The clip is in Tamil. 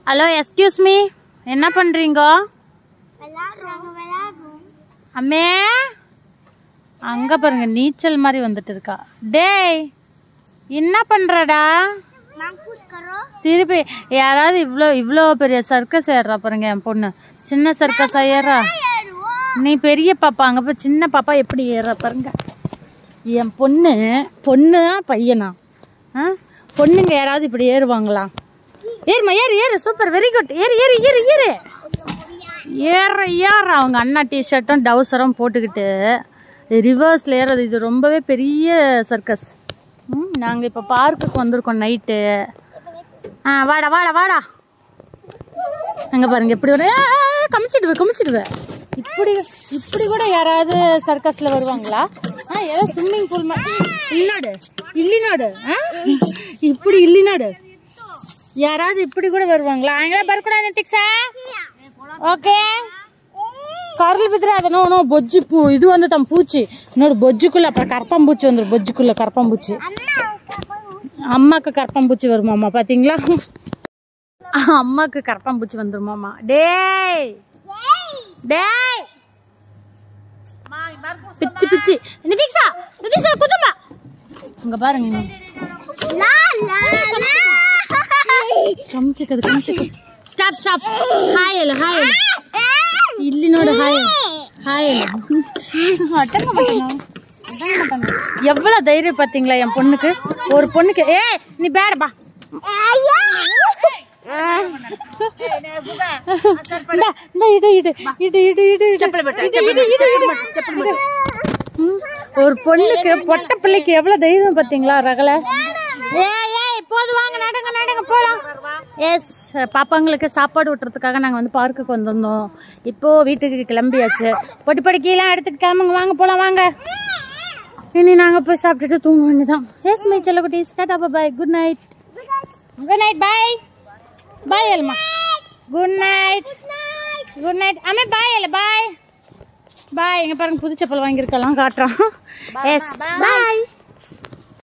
ஹலோ எஸ்கியூஸ் மீ என்ன பண்ணுறீங்க விளையாடுறோம் விளையாடுறோம் அம்மே அங்கே பாருங்க நீச்சல் மாதிரி வந்துட்டு இருக்கா டேய் என்ன பண்ணுறடா மங்கூஸ் கரோ திருப்பி யாராவது இவ்வளோ இவ்வளோ பெரிய சர்க்கஸ் ஏறுறா பாருங்க என் பொண்ணு சின்ன சர்க்கஸா ஏறா ஏறுவோம் நீ பெரிய பாப்பா அங்கே போய் சின்ன பாப்பா எப்படி ஏறுறா பாருங்க என் பொண்ணு பொண்ணு பையனா ஆ பொண்ணுங்க யாராவது இப்படி ஏறுவாங்களா ஏறுமா ஏறு ஏறு சூப்பர் வெரி குட் ஏறு ஏறு ஏறு ஏறு ஏற ஏற அவங்க அண்ணா டிஷர்ட்டும் டவுசரும் போட்டுக்கிட்டு ரிவர்ஸில் ஏறது இது ரொம்பவே பெரிய சர்க்கஸ் ம் நாங்கள் இப்போ பார்க்குக்கு வந்திருக்கோம் நைட்டு ஆ வாடா வாடா வாடா அங்கே பாருங்க எப்படி வர கமிச்சிடுவேன் கமிச்சிடுவேன் இப்படி இப்படி கூட யாராவது சர்க்கஸில் வருவாங்களா ஆ ஏதோ ஸ்விம்மிங் பூல் இல்லினாடு இல்லினாடு ஆ இப்படி இல்லினாடு யாராவது இப்படி கூட வருவாங்களா அங்கே வரக்கூடாது திக்ஸா ஓகே கரல் பித்திர அது நோ நோ பொஜ்ஜு பூ இது வந்து தம் பூச்சி இன்னொரு பொஜ்ஜுக்குள்ள அப்புறம் கரப்பாம்பூச்சி வந்துடும் பொஜ்ஜுக்குள்ள கரப்பாம்பூச்சி அம்மாக்கு கரப்பாம்பூச்சி வருமாம்மா பாத்தீங்களா அம்மாக்கு கரப்பாம்பூச்சி வந்துருமாம்மா டேய் டேய் பிச்சு பிச்சு நிதிக்ஷா நிதிக்ஷா குதுமா இங்க பாருங்க லா லா லா கமிச்சுக்கது கமிச்சுக்கது ஸ்டாப் ஸ்டாப் ஹாய் அல்ல ஹாய் அல்ல ಇಲ್ಲಿ ನೋಡು ಹಾಯ್ ಹಾಯ್ அட்டங்க மாட்டேங்க எவ்வளவு தைரியம் பாத்தீங்களா என் பொண்ணுக்கு ஒரு பொண்ணுக்கு ஏ நீ பேட பா இந்தா, இந்தா, இடு, இடு, இடு, இடு, இடு, இடு. இடு, இடு, இடு, இடு. ம், ஒரு பொண்ணுக்கு பொட்ட பிள்ளைக்கு எவ்வளவு தைரியம் பாத்தீங்களா ரகல ஏய் ஏய் போது வாங்க நடங்க நடங்க போலாம் எஸ் பாப்பாங்களுக்கு சாப்பாடு விட்டுறதுக்காக நாங்கள் வந்து பார்க்குக்கு வந்திருந்தோம் இப்போ வீட்டுக்கு கிளம்பியாச்சு பொட்டி பொடி கீழே எடுத்துட்டு கிளம்புங்க வாங்க போலாம் வாங்க இனி நாங்கள் போய் சாப்பிட்டுட்டு தூங்க வேண்டியதான் எஸ் மை செல்லக்குட்டி tata bye good night good night bye bye அல்மா குட் நைட் குட் நைட் அம்மே பாய் அல்ல பாய் பாய் எங்க பாருங்க புது செப்பல் வாங்கியிருக்கலாம் காட்டுறோம் எஸ் பாய்